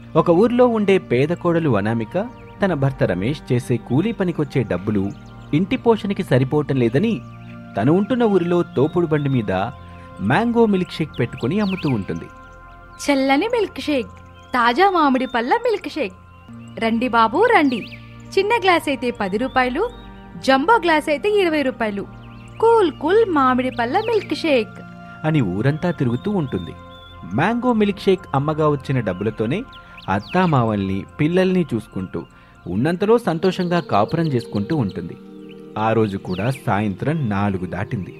ఒక ఊర్లో ఉండే పేద కోడలు అనామిక తన భర్త రమేష్ చేసే కూలీ పనికొచ్చే డబ్బులు ఇంటి పోషణకి సరిపోవటం లేదని తను ఉంటున్న ఊరిలో తోపుడు బండి మీద మ్యాంగో మిల్క్ షేక్ పెట్టుకుని అమ్ముతూ ఉంటుంది చల్లని మిల్క్ షేక్ తాజా మామిడి పళ్ళ మిల్క్ షేక్ రండి బాబు రండి చిన్న గ్లాస్ అయితే పది రూపాయలు జంబో గ్లాస్ అయితే ఇరవై రూపాయలు కూల్ కూల్ మామిడి పళ్ళ మిల్క్ షేక్ అని ఊరంతా తిరుగుతూ ఉంటుంది మ్యాంగో మిల్క్ షేక్ అమ్మగా వచ్చిన డబ్బులతోనే అత్తామావల్ని పిల్లల్ని చూసుకుంటూ ఉన్నంతలో సంతోషంగా కాపురం చేసుకుంటూ ఉంటుంది ఆ రోజు కూడా సాయంత్రం నాలుగు దాటింది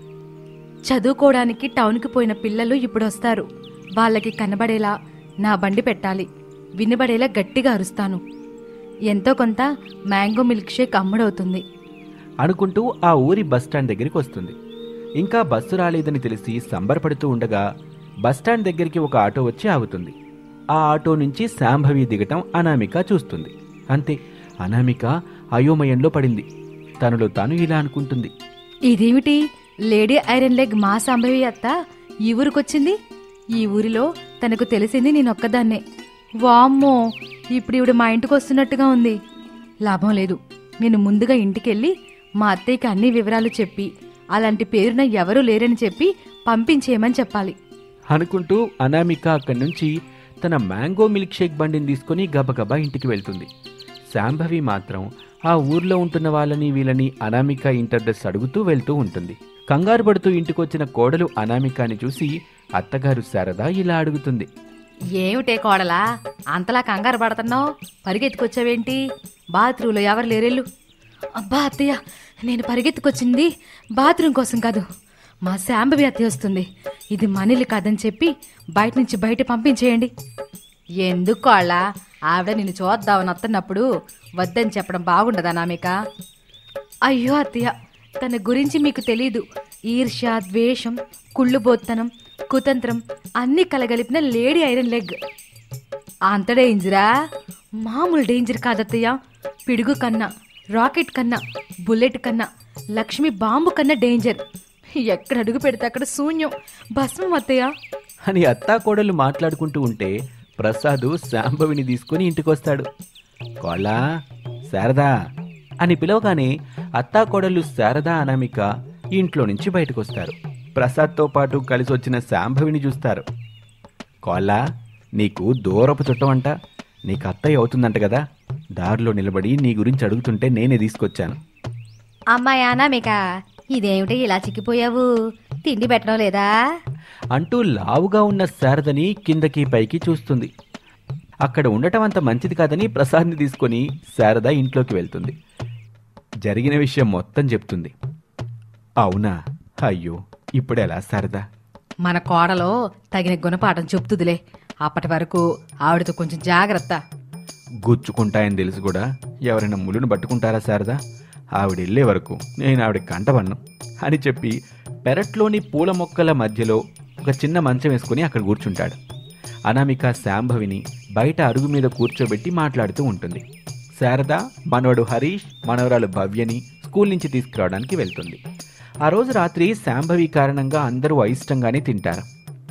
చదువుకోవడానికి టౌన్కి పోయిన పిల్లలు ఇప్పుడు వస్తారు వాళ్ళకి కనబడేలా నా బండి పెట్టాలి వినబడేలా గట్టిగా అరుస్తాను ఎంతో కొంత మ్యాంగో మిల్క్ షేక్ అమ్ముడవుతుంది అనుకుంటూ ఆ ఊరి బస్టాండ్ దగ్గరికి వస్తుంది ఇంకా బస్సు రాలేదని తెలిసి సంబరపడుతూ ఉండగా బస్టాండ్ దగ్గరికి ఒక ఆటో వచ్చి ఆగుతుంది ఆ ఆటో నుంచి శాంభవి దిగటం అనామిక చూస్తుంది అంతే అనామిక అయోమయంలో పడింది తనలో తాను ఇలా అనుకుంటుంది ఇదేమిటి లేడీ ఐరన్ లెగ్ మా సంభవి అత్త ఈ ఊరికొచ్చింది ఈ ఊరిలో తనకు తెలిసింది నేనొక్కదాన్నే వామ్మో ఇప్పుడు ఇవిడ మా ఇంటికి వస్తున్నట్టుగా ఉంది లాభం లేదు నేను ముందుగా ఇంటికెళ్ళి మా అత్తయ్యకి అన్ని వివరాలు చెప్పి అలాంటి పేరున ఎవరూ లేరని చెప్పి పంపించేయమని చెప్పాలి అనుకుంటూ అనామిక అక్కడి నుంచి తన మ్యాంగో మిల్క్ షేక్ బండిని తీసుకుని గబగబా ఇంటికి వెళ్తుంది శాంభవి మాత్రం ఆ ఊర్లో ఉంటున్న వాళ్ళని వీళ్ళని అనామిక ఇంటర్డ్రెస్ అడుగుతూ వెళ్తూ ఉంటుంది కంగారు పడుతూ ఇంటికొచ్చిన కోడలు అనామికాని చూసి అత్తగారు శారద ఇలా అడుగుతుంది ఏమిటే కోడలా అంతలా కంగారు పడుతున్నావు పరిగెత్తుకొచ్చావేంటి బాత్రూంలో ఎవరు లేరెళ్ళు అబ్బా అత్తయ్య నేను పరిగెత్తుకొచ్చింది బాత్రూమ్ కోసం కాదు మా శాంబవి అత్తయ్య వస్తుంది ఇది మనీలు కాదని చెప్పి బయట నుంచి బయట పంపించేయండి ఎందుకు కోళ్ళ ఆవిడ నిన్ను చూద్దామని వస్తున్నప్పుడు వద్దని చెప్పడం బాగుండదా నామిక అయ్యో అత్తయ్య తన గురించి మీకు తెలీదు ఈర్ష్య ద్వేషం కుళ్ళుబోత్తనం కుతంత్రం అన్నీ కలగలిపిన లేడీ ఐరన్ లెగ్ అంత డేంజరా మామూలు డేంజర్ కాదత్తయ్య పిడుగు కన్నా రాకెట్ కన్నా బుల్లెట్ కన్నా లక్ష్మి బాంబు కన్నా డేంజర్ ఎక్కడ అడుగు పెడితే అక్కడ శూన్యం భస్మం అత్తయ్య అని అత్తా కోడలు మాట్లాడుకుంటూ ఉంటే ప్రసాదు శాంభవిని తీసుకుని ఇంటికొస్తాడు కోళ్ళా శారదా అని పిలవగానే అత్తా కోడలు శారదా అనామిక ఇంట్లో నుంచి బయటకొస్తారు ప్రసాద్తో పాటు కలిసి వచ్చిన శాంభవిని చూస్తారు కోళ్ళా నీకు దూరపు చుట్టమంట నీకు అత్తయ్య అవుతుందంట కదా దారిలో నిలబడి నీ గురించి అడుగుతుంటే నేనే తీసుకొచ్చాను అమ్మాయి అనామిక ఇదేమిటి ఇలా చిక్కిపోయావు తిండి పెట్టడం లేదా అంటూ లావుగా ఉన్న శారదని కిందకి పైకి చూస్తుంది అక్కడ ఉండటం అంత మంచిది కాదని ప్రసాద్ని తీసుకొని శారద ఇంట్లోకి వెళ్తుంది జరిగిన విషయం మొత్తం చెప్తుంది అవునా అయ్యో ఇప్పుడెలా శారద మన కోడలో తగిన గుణపాఠం చెప్తుందిలే అప్పటి వరకు ఆవిడతో కొంచెం జాగ్రత్త గుచ్చుకుంటాయని తెలిసి కూడా ఎవరైనా ముళ్ళును పట్టుకుంటారా శారదా ఆవిడ వెళ్ళే వరకు నేను ఆవిడ కంటవన్ను అని చెప్పి పెరట్లోని పూల మొక్కల మధ్యలో ఒక చిన్న మంచం వేసుకుని అక్కడ కూర్చుంటాడు అనామిక శాంభవిని బయట అరుగు మీద కూర్చోబెట్టి మాట్లాడుతూ ఉంటుంది శారద మనవడు హరీష్ మనవరాలు భవ్యని స్కూల్ నుంచి తీసుకురావడానికి వెళ్తుంది ఆ రోజు రాత్రి శాంభవి కారణంగా అందరూ అయిష్టంగానే తింటారు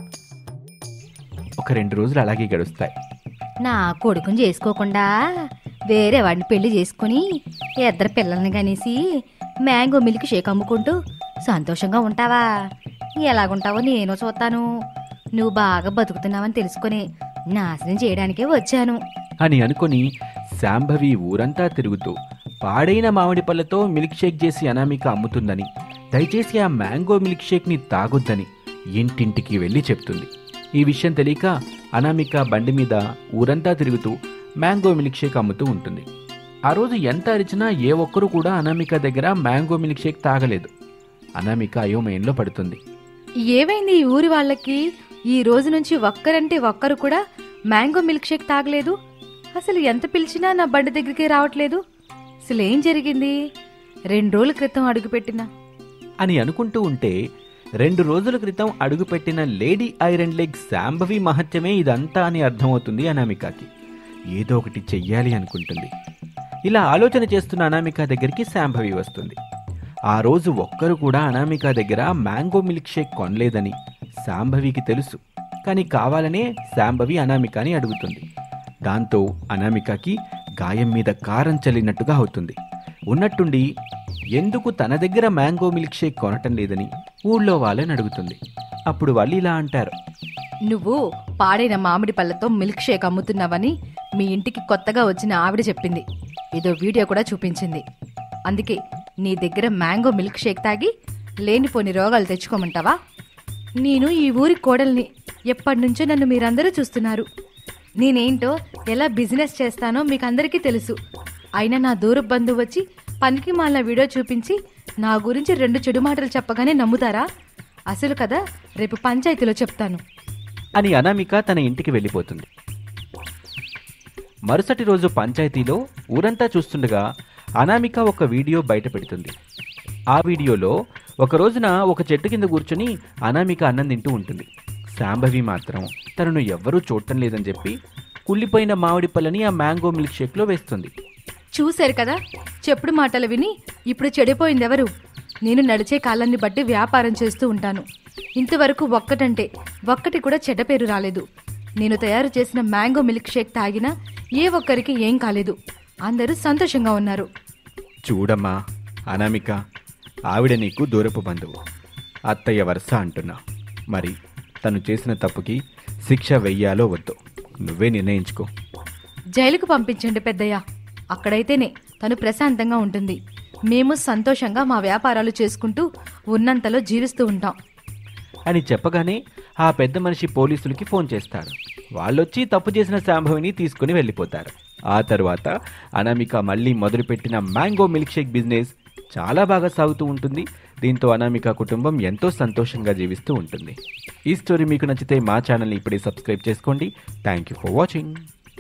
ఒక రెండు రోజులు అలాగే గడుస్తాయి నా కొడుకుని చేసుకోకుండా వేరే వాడిని పెళ్లి చేసుకుని ఇద్దరు పిల్లల్ని కనేసి మ్యాంగో మిల్క్ షేక్ అమ్ముకుంటూ సంతోషంగా ఉంటావా ఎలాగుంటావో నేను చూస్తాను నువ్వు బాగా బతుకుతున్నావని తెలుసుకొని నాశనం చేయడానికే వచ్చాను అని అనుకొని శాంభవి ఊరంతా తిరుగుతూ పాడైన మామిడి పళ్ళతో మిల్క్ షేక్ చేసి అనామిక అమ్ముతుందని దయచేసి ఆ మ్యాంగో మిల్క్ షేక్ని తాగొద్దని ఇంటింటికి వెళ్ళి చెప్తుంది ఈ విషయం తెలియక అనామిక బండి మీద ఊరంతా తిరుగుతూ మ్యాంగో మిల్క్ షేక్ అమ్ముతూ ఉంటుంది ఆ రోజు ఎంత అరిచినా ఏ ఒక్కరూ కూడా అనామిక దగ్గర మ్యాంగో మిల్క్ షేక్ తాగలేదు అనామిక అయోమయంలో పడుతుంది ఏమైంది ఈ ఊరి వాళ్ళకి ఈ రోజు నుంచి ఒక్కరంటే ఒక్కరు కూడా మ్యాంగో మిల్క్ షేక్ తాగలేదు అసలు ఎంత పిలిచినా నా బండి దగ్గరికి రావట్లేదు అసలు ఏం జరిగింది రెండు రోజుల క్రితం అడుగుపెట్టినా అని అనుకుంటూ ఉంటే రెండు రోజుల క్రితం అడుగుపెట్టిన లేడీ ఐరన్ లెగ్ శాంభవి మహత్యమే ఇదంతా అని అర్థమవుతుంది అనామికకి ఏదో ఒకటి చెయ్యాలి అనుకుంటుంది ఇలా ఆలోచన చేస్తున్న అనామిక దగ్గరికి శాంభవి వస్తుంది ఆ రోజు ఒక్కరు కూడా అనామిక దగ్గర మ్యాంగో మిల్క్ షేక్ కొనలేదని శాంభవికి తెలుసు కానీ కావాలనే శాంభవి అనామికని అడుగుతుంది దాంతో అనామికకి గాయం మీద కారం చల్లినట్టుగా అవుతుంది ఉన్నట్టుండి ఎందుకు తన దగ్గర మ్యాంగో మిల్క్ షేక్ కొనటం లేదని ఊళ్ళో వాళ్ళని అడుగుతుంది అప్పుడు వాళ్ళు ఇలా అంటారు నువ్వు పాడైన మామిడి పళ్ళతో మిల్క్ షేక్ అమ్ముతున్నావని మీ ఇంటికి కొత్తగా వచ్చిన ఆవిడ చెప్పింది ఏదో వీడియో కూడా చూపించింది అందుకే నీ దగ్గర మ్యాంగో మిల్క్ షేక్ తాగి లేనిపోని రోగాలు తెచ్చుకోమంటావా నేను ఈ ఊరి కోడల్ని ఎప్పటి నుంచో నన్ను మీరందరూ చూస్తున్నారు నేనేంటో ఎలా బిజినెస్ చేస్తానో మీకు అందరికీ తెలుసు అయినా నా దూర బంధువు వచ్చి పనికి మాలిన వీడియో చూపించి నా గురించి రెండు చెడు మాటలు చెప్పగానే నమ్ముతారా అసలు కదా రేపు పంచాయతీలో చెప్తాను అని అనామిక తన ఇంటికి వెళ్ళిపోతుంది మరుసటి రోజు పంచాయతీలో ఊరంతా చూస్తుండగా అనామిక ఒక వీడియో బయట పెడుతుంది ఆ వీడియోలో ఒక రోజున ఒక చెట్టు కింద కూర్చుని అనామిక అన్నం తింటూ ఉంటుంది శాంభవి మాత్రం తనను ఎవ్వరూ చూడటం లేదని చెప్పి కుళ్ళిపోయిన మామిడి పళ్ళని ఆ మ్యాంగో మిల్క్ షేక్లో వేస్తుంది చూశారు కదా చెప్పుడు మాటలు విని ఇప్పుడు చెడిపోయింది ఎవరు నేను నడిచే కాలాన్ని బట్టి వ్యాపారం చేస్తూ ఉంటాను ఇంతవరకు ఒక్కటంటే ఒక్కటి కూడా చెడ్డ పేరు రాలేదు నేను తయారు చేసిన మ్యాంగో మిల్క్ షేక్ తాగినా ఏ ఒక్కరికి ఏం కాలేదు అందరూ సంతోషంగా ఉన్నారు చూడమ్మా అనామిక ఆవిడ నీకు దూరపు బంధువు అత్తయ్య వరుస అంటున్నా మరి తను చేసిన తప్పుకి శిక్ష వెయ్యాలో వద్దు నువ్వే నిర్ణయించుకో జైలుకు పంపించండి పెద్దయ్య అక్కడైతేనే తను ప్రశాంతంగా ఉంటుంది మేము సంతోషంగా మా వ్యాపారాలు చేసుకుంటూ ఉన్నంతలో జీవిస్తూ ఉంటాం అని చెప్పగానే ఆ పెద్ద మనిషి పోలీసులకి ఫోన్ చేస్తాడు వాళ్ళొచ్చి తప్పు చేసిన శాంభవిని తీసుకుని వెళ్ళిపోతారు ఆ తర్వాత అనామిక మళ్ళీ మొదలుపెట్టిన మ్యాంగో మిల్క్ షేక్ బిజినెస్ చాలా బాగా సాగుతూ ఉంటుంది దీంతో అనామిక కుటుంబం ఎంతో సంతోషంగా జీవిస్తూ ఉంటుంది ఈ స్టోరీ మీకు నచ్చితే మా ఛానల్ని ఇప్పుడే సబ్స్క్రైబ్ చేసుకోండి థ్యాంక్ యూ ఫర్ వాచింగ్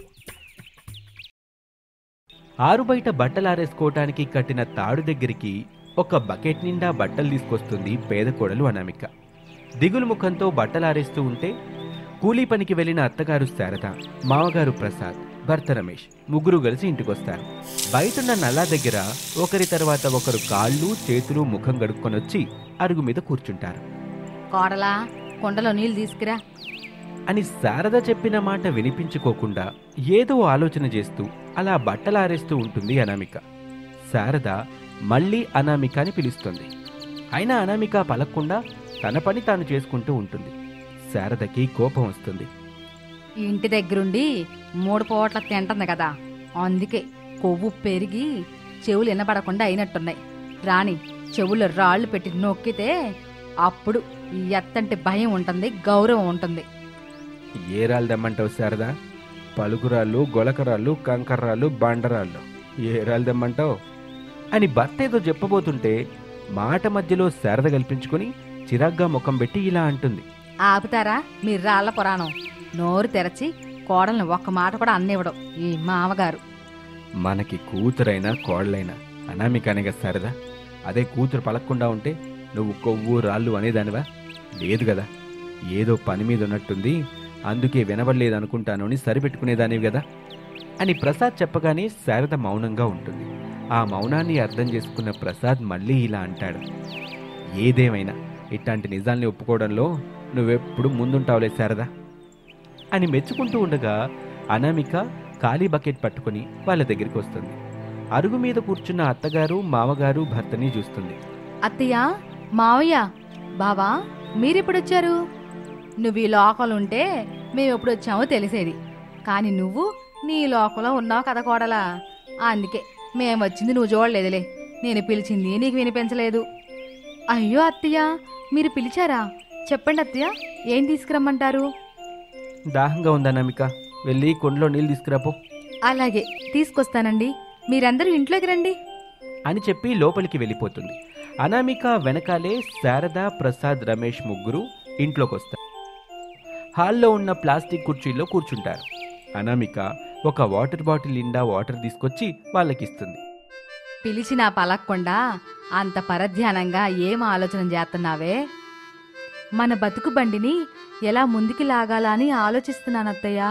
ఆరు బయట బట్టలు ఆరేసుకోవటానికి కట్టిన తాడు దగ్గరికి ఒక బకెట్ నిండా బట్టలు తీసుకొస్తుంది పేద కోడలు అనామిక దిగులు ముఖంతో బట్టలు ఆరేస్తూ ఉంటే కూలీ పనికి వెళ్ళిన అత్తగారు శారద మామగారు ప్రసాద్ భర్త రమేష్ ముగ్గురు కలిసి ఇంటికొస్తారు బయటున్న నల్లా దగ్గర ఒకరి తర్వాత ఒకరు కాళ్ళు చేతులు ముఖం గడుక్కొని వచ్చి అరుగు మీద కూర్చుంటారు కోడలా కొండలో నీళ్ళు తీసుకురా అని శారద చెప్పిన మాట వినిపించుకోకుండా ఏదో ఆలోచన చేస్తూ అలా బట్టలారేస్తూ ఉంటుంది అనామిక శారద మళ్ళీ అనామిక అని పిలుస్తుంది అయినా అనామిక పలక్కుండా తన పని తాను చేసుకుంటూ ఉంటుంది శారదకి కోపం వస్తుంది ఇంటి దగ్గరుండి మూడు పూట్ల తింటుంది కదా అందుకే కొవ్వు పెరిగి చెవులు వినపడకుండా అయినట్టున్నాయి రాణి చెవులు రాళ్ళు పెట్టి నొక్కితే అప్పుడు ఈ ఎత్తంటి భయం ఉంటుంది గౌరవం ఉంటుంది ఏ రాళ్ళు దమ్మంటావు శారదా పలుకురాళ్ళు గొలకరాళ్ళు కంకర్రాళ్ళు బండరాళ్ళు ఏ రాళ్ళు దమ్మంటావు అని భర్త ఏదో చెప్పబోతుంటే మాట మధ్యలో శారద కల్పించుకొని చిరాగ్గా ముఖం పెట్టి ఇలా అంటుంది ఆపుతారా మీ రాళ్ల పురాణం నోరు తెరచి కోడల్ని ఒక్క మాట కూడా అన్నివ్వడం ఈ మామగారు మనకి కూతురైనా కోడలైనా అనామికనేగా శారదా అదే కూతురు పలక్కుండా ఉంటే నువ్వు కొవ్వు రాళ్ళు అనేదానివా లేదు కదా ఏదో పని మీద ఉన్నట్టుంది అందుకే వినబడలేదు అనుకుంటాను అని సరిపెట్టుకునేదానివి కదా అని ప్రసాద్ చెప్పగానే శారద మౌనంగా ఉంటుంది ఆ మౌనాన్ని అర్థం చేసుకున్న ప్రసాద్ మళ్ళీ ఇలా అంటాడు ఏదేమైనా ఇట్లాంటి నిజాల్ని ఒప్పుకోవడంలో నువ్వెప్పుడు ముందుంటావులే శారదా అని మెచ్చుకుంటూ ఉండగా అనామిక ఖాళీ బకెట్ పట్టుకొని వాళ్ళ దగ్గరికి వస్తుంది అరుగు మీద కూర్చున్న అత్తగారు మామగారు భర్తని చూస్తుంది అత్తయ్య మావయ్య బావా మీరెప్పుడొచ్చారు నువ్వు ఈ లోకంలో ఉంటే మేము ఎప్పుడు వచ్చామో తెలిసేది కానీ నువ్వు నీ లోకంలో ఉన్నావు కదా కోడలా అందుకే మేము వచ్చింది నువ్వు చూడలేదులే నేను పిలిచింది నీకు వినిపించలేదు అయ్యో అత్తయ్య మీరు పిలిచారా చెప్పండి అత్తయ్య ఏం తీసుకురమ్మంటారు దాహంగా ఉంది అనామిక వెళ్ళి కొండలో నీళ్ళు తీసుకురాపో అలాగే తీసుకొస్తానండి మీరందరూ ఇంట్లోకి రండి అని చెప్పి లోపలికి వెళ్ళిపోతుంది అనామిక వెనకాలే శారద ప్రసాద్ రమేష్ ముగ్గురు ఇంట్లోకి వస్తారు హాల్లో ఉన్న ప్లాస్టిక్ కుర్చీల్లో కూర్చుంటారు అనామిక ఒక వాటర్ బాటిల్ నిండా వాటర్ తీసుకొచ్చి వాళ్ళకిస్తుంది పిలిచినా పలక్కుండా అంత పరధ్యానంగా ఏం ఆలోచన చేస్తున్నావే మన బతుకు బండిని ఎలా ముందుకి లాగాలా అని ఆలోచిస్తున్నాను అత్తయ్య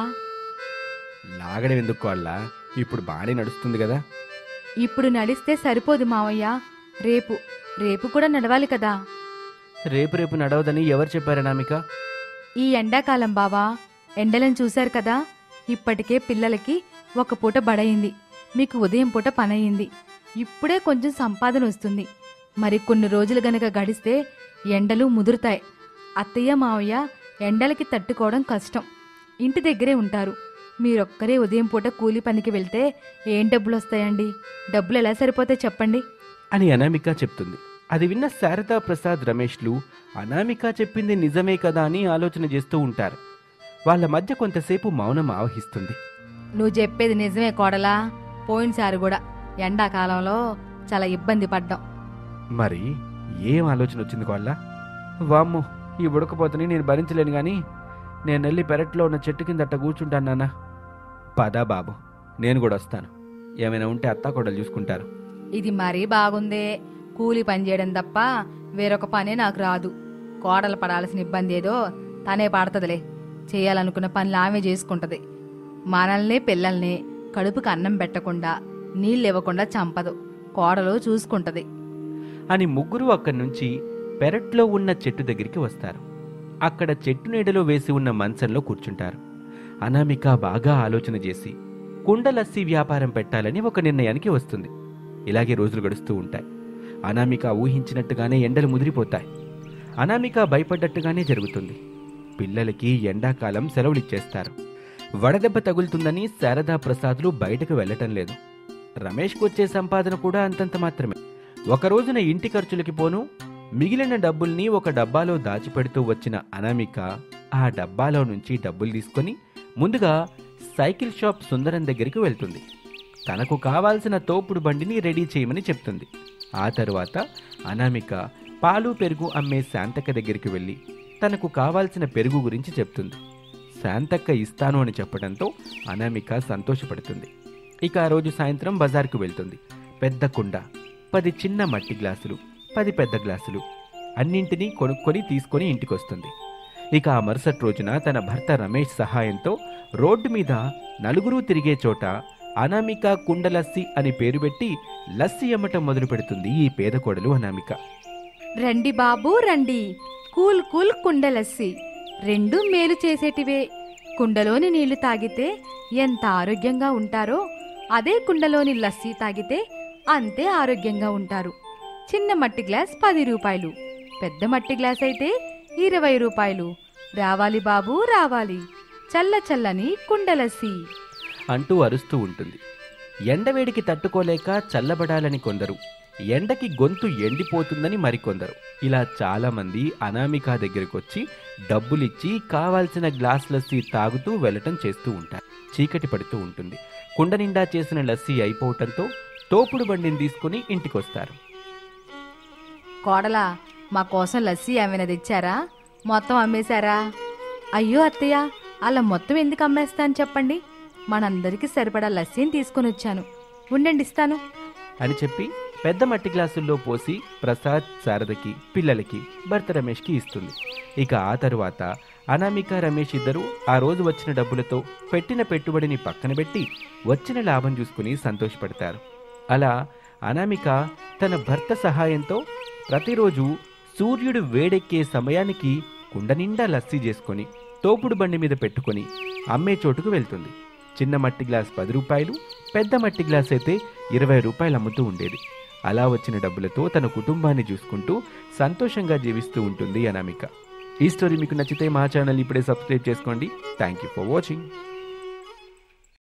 లాగడం ఎందుకు వాళ్ళ ఇప్పుడు బాగానే నడుస్తుంది కదా ఇప్పుడు నడిస్తే సరిపోదు మావయ్య రేపు రేపు కూడా నడవాలి కదా రేపు రేపు నడవదని ఎవరు చెప్పారు అనామిక ఈ ఎండాకాలం బావా ఎండలను చూశారు కదా ఇప్పటికే పిల్లలకి ఒక పూట బడయింది మీకు ఉదయం పూట పనయింది ఇప్పుడే కొంచెం సంపాదన వస్తుంది మరి కొన్ని రోజులు గనక గడిస్తే ఎండలు ముదురుతాయి అత్తయ్య మావయ్య ఎండలకి తట్టుకోవడం కష్టం ఇంటి దగ్గరే ఉంటారు మీరొక్కరే ఉదయం పూట కూలి పనికి వెళ్తే ఏం డబ్బులు వస్తాయండి డబ్బులు ఎలా సరిపోతాయి చెప్పండి అని అనామిక చెప్తుంది అది విన్న శారదా ప్రసాద్ రమేష్లు అనామిక చెప్పింది నిజమే కదా అని ఆలోచన చేస్తూ ఉంటారు వాళ్ళ మధ్య కొంతసేపు మౌనం ఆవహిస్తుంది నువ్వు చెప్పేది నిజమే కోడలా పోయినసారి కూడా ఎండాకాలంలో చాలా ఇబ్బంది పడ్డాం మరి ఏం ఆలోచన వచ్చింది వాళ్ళ వామ్మో ఈ ఉడకపోతని నేను భరించలేను కానీ నేను వెళ్ళి పెరట్లో ఉన్న చెట్టు కింద అట్ట కూర్చుంటాను నాన్న పదా బాబు నేను కూడా వస్తాను ఏమైనా ఉంటే అత్తా కూడా చూసుకుంటారు ఇది మరీ బాగుందే కూలి పని చేయడం తప్ప వేరొక పనే నాకు రాదు కోడలు పడాల్సిన ఇబ్బంది ఏదో తనే పడుతుందిలే చేయాలనుకున్న పనులు ఆమె చేసుకుంటది మనల్ని పిల్లల్ని కడుపుకి అన్నం పెట్టకుండా నీళ్ళు ఇవ్వకుండా చంపదు కోడలు చూసుకుంటది అని ముగ్గురు అక్కడి నుంచి పెరట్లో ఉన్న చెట్టు దగ్గరికి వస్తారు అక్కడ చెట్టు నీడలో వేసి ఉన్న మంచంలో కూర్చుంటారు అనామిక బాగా ఆలోచన చేసి కుండ లస్సీ వ్యాపారం పెట్టాలని ఒక నిర్ణయానికి వస్తుంది ఇలాగే రోజులు గడుస్తూ ఉంటాయి అనామిక ఊహించినట్టుగానే ఎండలు ముదిరిపోతాయి అనామిక భయపడ్డట్టుగానే జరుగుతుంది పిల్లలకి ఎండాకాలం సెలవులిచ్చేస్తారు వడదెబ్బ తగులుతుందని శారదా ప్రసాద్లు బయటకు వెళ్ళటం లేదు రమేష్కు వచ్చే సంపాదన కూడా అంతంత మాత్రమే ఒక రోజున ఇంటి ఖర్చులకి పోను మిగిలిన డబ్బుల్ని ఒక డబ్బాలో దాచిపెడుతూ వచ్చిన అనామిక ఆ డబ్బాలో నుంచి డబ్బులు తీసుకొని ముందుగా సైకిల్ షాప్ సుందరం దగ్గరికి వెళ్తుంది తనకు కావాల్సిన తోపుడు బండిని రెడీ చేయమని చెప్తుంది ఆ తరువాత అనామిక పాలు పెరుగు అమ్మే శాంతక్క దగ్గరికి వెళ్ళి తనకు కావాల్సిన పెరుగు గురించి చెప్తుంది శాంతక్క ఇస్తాను అని చెప్పడంతో అనామిక సంతోషపడుతుంది ఇక ఆ రోజు సాయంత్రం బజార్కు వెళ్తుంది పెద్ద కుండ పది చిన్న మట్టి గ్లాసులు పది పెద్ద గ్లాసులు అన్నింటినీ కొనుక్కొని తీసుకొని ఇంటికొస్తుంది ఇక ఆ మరుసటి రోజున తన భర్త రమేష్ సహాయంతో రోడ్డు మీద నలుగురు తిరిగే చోట అనామిక కుండ లస్సి అని పేరు పెట్టి లస్సి అమ్మటం మొదలు పెడుతుంది ఈ పేద కోడలు అనామిక రండి బాబు రండి కూల్ కూల్ కుండలస్సి రెండు మేలు చేసేటివే కుండలోని నీళ్లు తాగితే ఎంత ఆరోగ్యంగా ఉంటారో అదే కుండలోని లస్సీ తాగితే అంతే ఆరోగ్యంగా ఉంటారు చిన్న మట్టి గ్లాస్ పది రూపాయలు పెద్ద మట్టి గ్లాస్ అయితే ఇరవై రూపాయలు రావాలి బాబు రావాలి చల్ల చల్లని కుండలస్సి అంటూ అరుస్తూ ఉంటుంది ఎండవేడికి తట్టుకోలేక చల్లబడాలని కొందరు ఎండకి గొంతు ఎండిపోతుందని మరికొందరు ఇలా చాలామంది అనామిక దగ్గరికి వచ్చి డబ్బులిచ్చి కావాల్సిన గ్లాస్ లస్సీ తాగుతూ వెళ్ళటం చేస్తూ ఉంటారు చీకటి పడుతూ ఉంటుంది కుండ నిండా చేసిన లస్సీ అయిపోవటంతో తోపుడు బండిని తీసుకుని ఇంటికొస్తారు కోడలా మా కోసం లస్సీ ఏమైనా తెచ్చారా మొత్తం అమ్మేశారా అయ్యో అత్తయ్య అలా మొత్తం ఎందుకు అమ్మేస్తాను చెప్పండి మనందరికీ సరిపడా లస్సీని తీసుకొని వచ్చాను ఉండండి ఇస్తాను అని చెప్పి పెద్ద మట్టి గ్లాసుల్లో పోసి ప్రసాద్ శారదకి పిల్లలకి భర్త రమేష్కి ఇస్తుంది ఇక ఆ తరువాత అనామిక రమేష్ ఇద్దరు ఆ రోజు వచ్చిన డబ్బులతో పెట్టిన పెట్టుబడిని పక్కన పెట్టి వచ్చిన లాభం చూసుకుని సంతోషపడతారు అలా అనామిక తన భర్త సహాయంతో ప్రతిరోజు సూర్యుడు వేడెక్కే సమయానికి కుండ నిండా లస్సీ చేసుకొని తోపుడు బండి మీద పెట్టుకొని అమ్మే చోటుకు వెళ్తుంది చిన్న మట్టి గ్లాస్ పది రూపాయలు పెద్ద మట్టి గ్లాస్ అయితే ఇరవై రూపాయలు అమ్ముతూ ఉండేది అలా వచ్చిన డబ్బులతో తన కుటుంబాన్ని చూసుకుంటూ సంతోషంగా జీవిస్తూ ఉంటుంది అనామిక ఈ స్టోరీ మీకు నచ్చితే మా ఛానల్ ఇప్పుడే సబ్స్క్రైబ్ చేసుకోండి థ్యాంక్ యూ ఫర్ వాచింగ్